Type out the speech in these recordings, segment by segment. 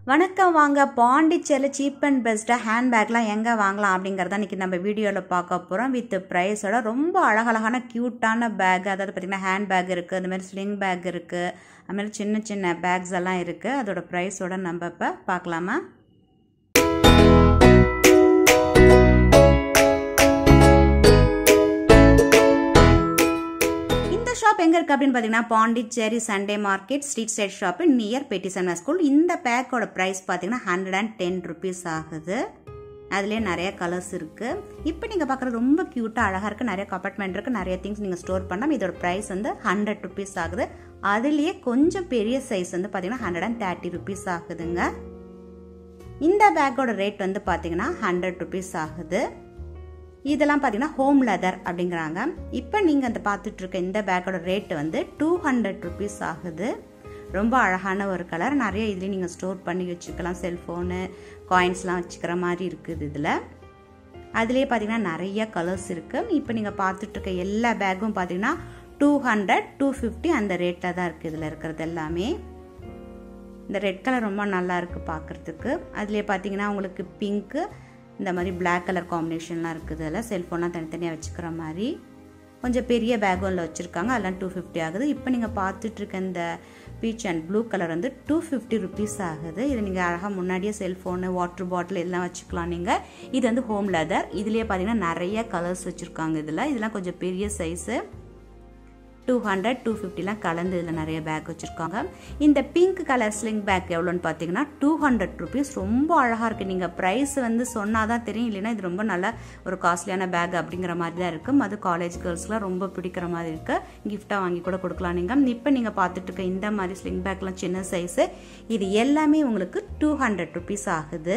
வணக்கம் வாங்க பாண்டிச்சேரியில் சீப் அண்ட் பெஸ்ட்டாக ஹேண்ட்பேக்லாம் எங்கே வாங்கலாம் அப்படிங்கிறத இன்றைக்கி நம்ம வீடியோவில் பார்க்க போகிறோம் வித் ப்ரைஸோட ரொம்ப அழகழகான க்யூட்டான பேக் அதாவது பார்த்திங்கன்னா ஹேண்ட் பேக் இருக்குது அந்த மாதிரி ஸ்லிங் பேக் இருக்குது அது மாதிரி சின்ன சின்ன பேக்ஸ் எல்லாம் இருக்குது அதோட ப்ரைஸோட நம்ம இப்போ பார்க்கலாமா ஷாப் எங்கே இருக்குது அப்படின்னு பார்த்தீங்கன்னா Pondicherry Sunday market street side shop near பெட்டிசன்னா ஸ்கூல் இந்த பேக்கோட ப்ரைஸ் பார்த்தீங்கன்னா ஹண்ட்ரட் அண்ட் டென் ருபீஸ் ஆகுது அதுலேயே நிறைய கலர்ஸ் இருக்குது இப்போ நீங்கள் பார்க்குறது ரொம்ப க்யூட்டாக அழகாக இருக்குது நிறைய கம்பார்ட்மெண்ட் இருக்குது நிறைய திங்ஸ் நீங்கள் ஸ்டோர் பண்ணலாம் இதோட ப்ரைஸ் வந்து ஹண்ட்ரட் ருபீஸ் ஆகுது அதுலேயே கொஞ்சம் பெரிய சைஸ் வந்து பார்த்தீங்கன்னா ஹண்ட்ரட் அண்ட் தேர்ட்டி ருபீஸ் ஆகுதுங்க இந்த பேக்கோட ரேட் வந்து பார்த்தீங்கன்னா ஹண்ட்ரட் ருபீஸ் ஆகுது இதெல்லாம் பார்த்தீங்கன்னா ஹோம் லெதர் அப்படிங்கிறாங்க இப்போ நீங்கள் அந்த பார்த்துட்டு இருக்க இந்த பேக்கோட ரேட்டு வந்து டூ ஹண்ட்ரட் ருபீஸ் ஆகுது ரொம்ப அழகான ஒரு கலர் நிறைய இதுலேயும் நீங்கள் ஸ்டோர் பண்ணி வச்சுக்கலாம் செல்ஃபோனு காயின்ஸ்லாம் வச்சுக்கிற மாதிரி இருக்குது இதில் அதுலேயே பார்த்தீங்கன்னா நிறைய கலர்ஸ் இருக்குது இப்போ நீங்கள் பார்த்துட்டு இருக்க எல்லா பேக்கும் பார்த்தீங்கன்னா டூ ஹண்ட்ரட் டூ ஃபிஃப்டி அந்த ரேட்டில் தான் இருக்குது இதில் இருக்கிறது எல்லாமே இந்த ரெட் கலர் ரொம்ப நல்லா இருக்குது பார்க்குறதுக்கு அதுலேயே பார்த்தீங்கன்னா உங்களுக்கு பிங்க்கு இந்த மாதிரி பிளாக் கலர் காம்பினேஷன்லாம் இருக்குது அதில் செல்ஃபோன்லாம் தனித்தனியாக வச்சுக்கிற மாதிரி கொஞ்சம் பெரிய பேக்கும் அதில் வச்சுருக்காங்க அதெல்லாம் டூ ஃபிஃப்டி ஆகுது இப்போ நீங்கள் பார்த்துட்ருக்க இந்த பீச் அண்ட் ப்ளூ கலர் வந்து டூ ஃபிஃப்டி ருபீஸ் ஆகுது இதை நீங்கள் அழகாக முன்னாடியே செல்ஃபோனு வாட்டர் பாட்டில் எல்லாம் வச்சுக்கலாம் நீங்கள் இது வந்து ஹோம் லெதர் இதுலேயே பார்த்தீங்கன்னா நிறைய கலர்ஸ் வச்சுருக்காங்க இதில் இதெல்லாம் கொஞ்சம் பெரிய சைஸு டூ ஹண்ட்ரட் டூ ஃபிஃப்டிலாம் கலந்து இதில் நிறைய பேக் வச்சுருக்காங்க இந்த பிங்க் கலர் ஸ்லிங் பேக் எவ்வளோன்னு பார்த்தீங்கன்னா டூ ஹண்ட்ரட் ருபீஸ் ரொம்ப அழகாக இருக்குது நீங்கள் ப்ரைஸ் வந்து சொன்னால் தான் தெரியும் இல்லைன்னா இது ரொம்ப நல்ல ஒரு காஸ்ட்லியான பேக் அப்படிங்கிற மாதிரி தான் இருக்கும் அது காலேஜ் கேர்ள்ஸ்லாம் ரொம்ப பிடிக்கிற மாதிரி இருக்குது கிஃப்டாக வாங்கி கூட கொடுக்கலாம் நீங்கள் இப்போ நீங்கள் பார்த்துட்டு இருக்க இந்த மாதிரி ஸ்லிங் பேக்லாம் சின்ன சைஸு இது எல்லாமே உங்களுக்கு டூ ஹண்ட்ரட் ருபீஸ் ஆகுது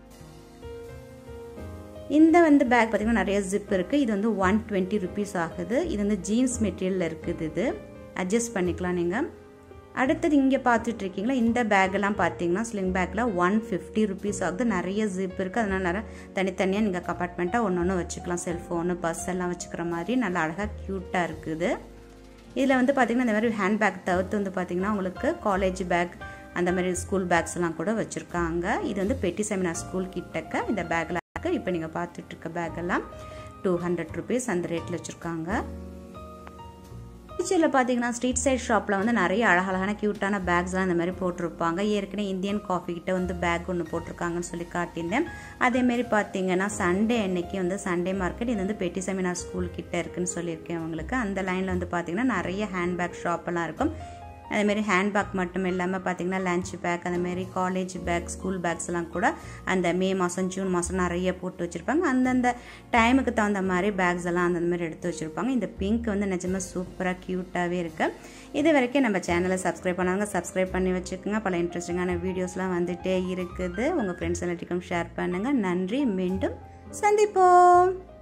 இந்த வந்து பேக் பார்த்திங்கன்னா நிறைய ஜிப் இருக்குது இது வந்து ஒன் டுவெண்ட்டி ருபீஸ் ஆகுது இது வந்து ஜீன்ஸ் மெட்டீரியலில் இருக்குது இது அட்ஜஸ்ட் பண்ணிக்கலாம் நீங்கள் அடுத்தது இங்கே பார்த்துட்டு இருக்கீங்களா இந்த பேக்கெல்லாம் பார்த்தீங்கன்னா ஸ்லிங் பேக்கில் ஒன் ஃபிஃப்டி ருபீஸ் ஆகுது நிறைய ஜிப் இருக்குது அதனால் நிறைய தனித்தனியாக நீங்கள் கம்பார்ட்மெண்ட்டாக ஒன்று ஒன்று வச்சுக்கலாம் செல்ஃபோனு பஸ் எல்லாம் வச்சுக்கிற மாதிரி நல்லா அழகாக க்யூட்டாக இருக்குது இதில் வந்து பார்த்திங்கன்னா இந்த மாதிரி ஹேண்ட் பேக் தவிர்த்து வந்து பார்த்திங்கன்னா உங்களுக்கு காலேஜ் பேக் அந்த மாதிரி ஸ்கூல் பேக்ஸ்லாம் கூட வச்சுருக்காங்க இது வந்து பெட்டி செமினார் ஸ்கூல் கிட்டக்க இந்த பேக்கில் இருக்குது இப்போ நீங்கள் பார்த்துட்டு இருக்க பேக் எல்லாம் டூ ஹண்ட்ரட் ருபீஸ் அந்த ரேட்டில் வச்சுருக்காங்க பீச்சில் பார்த்தீங்கன்னா ஸ்ட்ரீட் சைட் ஷாப்பில் வந்து நிறைய அழகழகான க்யூட்டான பேக்ஸ்லாம் இந்த மாதிரி போட்டிருப்பாங்க ஏற்கனவே இந்தியன் காஃபி கிட்ட வந்து பேக் ஒன்று போட்டிருக்காங்கன்னு சொல்லி காட்டியிருந்தேன் அதேமாரி பார்த்தீங்கன்னா சண்டே அன்னைக்கு வந்து சண்டே மார்க்கெட் இது வந்து பெட்டி செமினார் ஸ்கூல் கிட்ட இருக்குன்னு சொல்லியிருக்கேன் உங்களுக்கு அந்த லைனில் வந்து பார்த்தீங்கன்னா நிறைய ஹேண்ட்பேக் ஷாப்பெல்லாம் இருக்கும் அதேமாரி ஹேண்ட்பேக் மட்டும் இல்லாமல் பார்த்தீங்கன்னா லஞ்ச் பேக் அந்தமாரி காலேஜ் பேக் ஸ்கூல் பேக்ஸ் எல்லாம் கூட அந்த மே மாதம் ஜூன் மாதம் நிறைய போட்டு வச்சுருப்பாங்க அந்தந்த டைமுக்கு தகுந்த மாதிரி பேக்ஸ் எல்லாம் அந்த மாதிரி எடுத்து வச்சுருப்பாங்க இந்த பிங்க் வந்து நிஜமாக சூப்பராக க்யூட்டாகவே இருக்குது இது வரைக்கும் நம்ம சேனலை சப்ஸ்கிரைப் பண்ணாங்க சப்ஸ்கிரைப் பண்ணி வச்சுக்கோங்க பல இன்ட்ரெஸ்டிங்கான வீடியோஸ்லாம் வந்துகிட்டே இருக்குது உங்கள் ஃப்ரெண்ட்ஸ் எல்லாத்துக்கும் ஷேர் பண்ணுங்கள் நன்றி மீண்டும் சந்திப்போம்